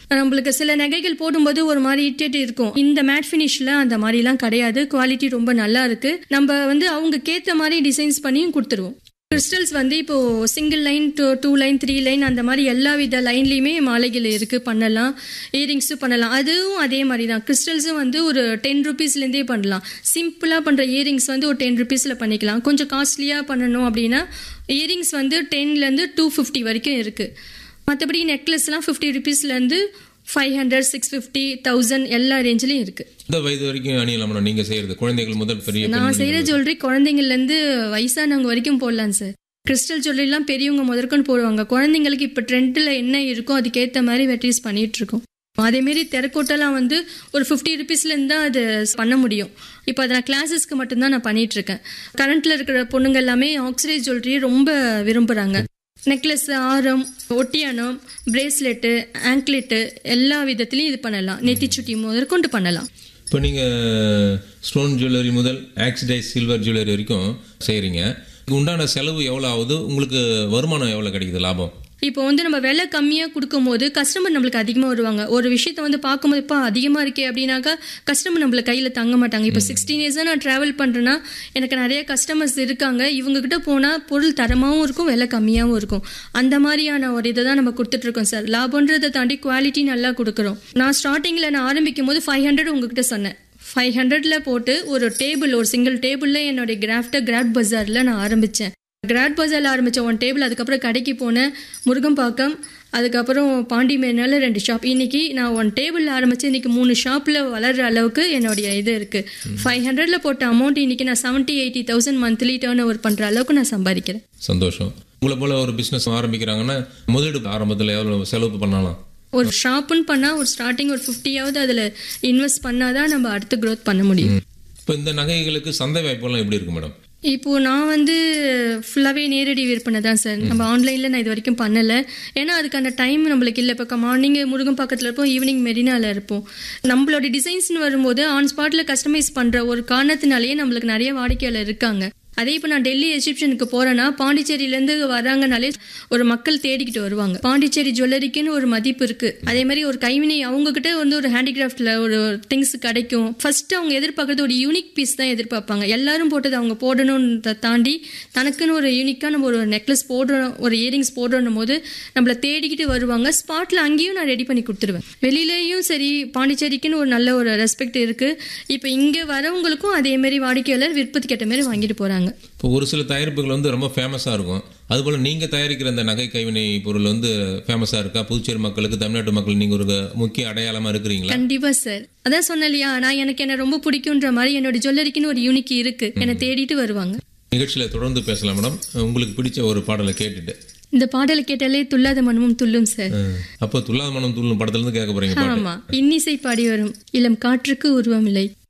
நம்மளுக்கு சில நகைகள் போடும்போது ஒரு மாதிரி இட்டேட் இருக்கும் இந்த மேட் ஃபினிஷ்ல அந்த மாதிரிலாம் கிடையாது குவாலிட்டி ரொம்ப நல்லா இருக்கு நம்ம வந்து அவங்க கேத்த மாதிரி டிசைன்ஸ் பண்ணியும் கொடுத்துருவோம் கிறிஸ்டல்ஸ் வந்து இப்போ single line two two line three line அந்த மாதிரி எல்லா வித லைன்லயுமே மாலைகள் இருக்கு பண்ணலாம் இயரிங்ஸும் பண்ணலாம் அதுவும் அதே மாதிரி தான் கிறிஸ்டல்ஸும் வந்து ஒரு டென் ருபீஸ்லேருந்தே பண்ணலாம் சிம்பிளாக பண்ணுற இயரிங்ஸ் வந்து ஒரு டென் ருபீஸில் பண்ணிக்கலாம் கொஞ்சம் காஸ்ட்லியாக பண்ணணும் அப்படின்னா இயரிங்ஸ் வந்து டென்லேருந்து டூ ஃபிஃப்டி வரைக்கும் இருக்குது மற்றபடி நெக்லஸ்லாம் ஃபிஃப்டி ருபீஸ்லேருந்து five hundred six fifty thousand எல்லா ரேஞ்சிலையும் இருக்குது இந்த வயது வரைக்கும் அணியலாம் மேடம் நீங்க செய்யறது குழந்தைகள் முதல் பெரிய நான் பெண்மணிகள் செய்கிற ஜுவல்லரி குழந்தைங்கள்லேருந்து வயசானவங்க வரைக்கும் போடலாம் சார் கிறிஸ்டல் ஜுவல்லரிலாம் பெரியவங்க முதற்கொண்டு போடுவாங்க குழந்தைங்களுக்கு இப்போ ட்ரெண்டில் என்ன இருக்கோ அதுக்கேற்ற மாதிரி வெரைட்டிஸ் பண்ணிட்டு இருக்கோம் அதேமாரி தெரக்கோட்டெல்லாம் வந்து ஒரு ஃபிஃப்டி ருபீஸ்லேருந்து தான் அது பண்ண முடியும் இப்போ அதை நான் கிளாஸஸ்க்கு மட்டும்தான் நான் பண்ணிட்டு இருக்கேன் கரண்ட்டில் இருக்கிற பொண்ணுங்க எல்லாமே ஆக்சிடைஸ் ஜுவல்லரி ரொம்ப விரும்புகிறாங்க நெக்லஸ் ஆரம் ஒட்டியானம் பிரேஸ்லெட்டு ஆங்க்லெட்டு எல்லா விதத்துலையும் இது பண்ணலாம் நெத்திச்சுட்டி முதற்கொண்டு பண்ணலாம் இப்போ நீங்க ஸ்டோன் ஜுவல்லரி முதல் ஆக்சிடைஸ் சில்வர் ஜுவல்லரி வரைக்கும் செய்றீங்க இதுக்கு உண்டான செலவு எவ்வளோ ஆகுது உங்களுக்கு வருமானம் எவ்வளோ கிடைக்குது லாபம் இப்போ வந்து நம்ம விலை கம்மியாக கொடுக்கும்போது கஸ்டமர் நம்மளுக்கு அதிகமாக வருவாங்க ஒரு விஷயத்த வந்து பார்க்கும்போது இப்போ அதிகமாக இருக்கே அப்படின்னாக்கா கஸ்டமர் நம்மளுக்கு கையில் தங்க மாட்டாங்க இப்போ சிக்ஸ்டீன் இயர்ஸாக நான் ட்ராவல் பண்ணுறேன்னா எனக்கு நிறைய கஸ்டமர்ஸ் இருக்காங்க இவங்ககிட்ட போனால் பொருள் தரமாகவும் இருக்கும் விலை கம்மியாகவும் இருக்கும் அந்த மாதிரியான ஒரு இதை தான் நம்ம கொடுத்துட்ருக்கோம் சார் லாபன்றதை தாண்டி குவாலிட்டி நல்லா கொடுக்குறோம் நான் ஸ்டார்டிங்கில் நான் ஆரம்பிக்கும் போது ஃபைவ் ஹண்ட்ரட் உங்ககிட்ட சொன்னேன் ஃபைவ் ஹண்ட்ரட்ல போட்டு ஒரு டேபிள் ஒரு சிங்கிள் டேபிளில் என்னுடைய கிராஃப்டை கிராஃப்ட் பஜாரில் நான் ஆரம்பித்தேன் கிராட் பஜாரில் ஆரம்பித்த ஒன் டேபிள் அதுக்கப்புறம் கடைக்கு போனேன் முருகம்பாக்கம் அதுக்கப்புறம் பாண்டி மேனால ரெண்டு ஷாப் இன்னைக்கு நான் ஒன் டேபிளில் ஆரம்பிச்சு இன்னைக்கு மூணு ஷாப்பில் வளர்ற அளவுக்கு என்னுடைய இது இருக்கு ஃபைவ் ஹண்ட்ரட்ல போட்ட அமௌண்ட் இன்னைக்கு நான் seventy eighty thousand monthly turnover பண்ணுற அளவுக்கு நான் சம்பாதிக்கிறேன் சந்தோஷம் உங்களை போல ஒரு பிஸ்னஸ் ஆரம்பிக்கிறாங்கன்னா முதலீடு ஆரம்பத்தில் எவ்வளோ செலவு பண்ணலாம் ஒரு ஷாப்புன்னு பண்ணால் ஒரு ஸ்டார்டிங் ஒரு ஃபிஃப்டியாவது அதில் இன்வெஸ்ட் பண்ணாதான் நம்ம அடுத்து க்ரோத் பண்ண முடியும் இப்போ இந்த நகைகளுக்கு சந்தை வாய்ப்பெல்லாம் எப்படி இருக்கு மேடம் இப்போ நான் வந்து ஃபுல்லாகவே நேரடி விற்பனை தான் சார் நம்ம ஆன்லைனில் நான் இது வரைக்கும் பண்ணலை ஏன்னா அதுக்கான டைம் நம்மளுக்கு இல்லை இப்போ மார்னிங் முருகன் பக்கத்தில் இருப்போம் ஈவினிங் மெரினாவில் இருப்போம் நம்மளோட டிசைன்ஸ்னு வரும்போது ஆன் ஸ்பாட்டில் கஸ்டமைஸ் பண்ணுற ஒரு காரணத்தினாலேயே நம்மளுக்கு நிறைய வாடிக்கையாளர் இருக்காங்க அதே இப்போ நான் டெல்லி எஜிப்ஷனுக்கு போறேன்னா பாண்டிச்சேரியிலேருந்து வராங்கனாலே ஒரு மக்கள் தேடிக்கிட்டு வருவாங்க பாண்டிச்சேரி ஜுவல்லரிக்குன்னு ஒரு மதிப்பு இருக்கு அதே மாதிரி ஒரு கைவினை அவங்க கிட்ட வந்து ஒரு ஹேண்டிகிராஃப்ட்ல ஒரு திங்ஸ் கிடைக்கும் ஃபர்ஸ்ட் அவங்க எதிர்பார்க்கறது ஒரு யூனிக் பீஸ் தான் எதிர்பார்ப்பாங்க எல்லாரும் போட்டது அவங்க போடணுன்றத தாண்டி தனக்குன்னு ஒரு யூனிக்காக நம்ம ஒரு நெக்லஸ் போடுறோம் ஒரு இயரிங்ஸ் போடுறோம் போது நம்மளை தேடிக்கிட்டு வருவாங்க ஸ்பாட்ல அங்கேயும் நான் ரெடி பண்ணி கொடுத்துருவேன் வெளியிலயும் சரி பாண்டிச்சேரிக்குன்னு ஒரு நல்ல ஒரு ரெஸ்பெக்ட் இருக்கு இப்போ இங்க வரவங்களுக்கும் அதே மாதிரி வாடிக்கையாளர் விற்பத்துக்கு ஏற்ற மாதிரி வாங்கிட்டு போறாங்க இப்போ ஒரு சில தயாரிப்புகள் வந்து ரொம்ப ஃபேமஸாக இருக்கும் அதுபோல் நீங்கள் தயாரிக்கிற அந்த நகை கைவினை பொருள் வந்து ஃபேமஸாக இருக்கா புதுச்சேரி மக்களுக்கு தமிழ்நாட்டு மக்கள் நீங்கள் ஒரு முக்கிய அடையாளமாக இருக்கிறீங்களா கண்டிப்பா சார் அதான் சொன்னேன் இல்லையா நான் எனக்கு என்ன ரொம்ப பிடிக்குன்ற மாதிரி என்னோட ஜுவல்லரிக்குன்னு ஒரு யூனிக் இருக்கு என்னை தேடிட்டு வருவாங்க நிகழ்ச்சியில் தொடர்ந்து பேசலாம் மேடம் உங்களுக்கு பிடிச்ச ஒரு பாடலை கேட்டுட்டு இந்த பாடலை கேட்டாலே துல்லாத மனமும் துள்ளும் சார் அப்போ துல்லாத மனம் துள்ளும் படத்துலேருந்து கேட்க போகிறீங்க பாட்டு ஆமா இன்னிசை பாடி வரும் இளம் காற்றுக்கு உருவமில்லை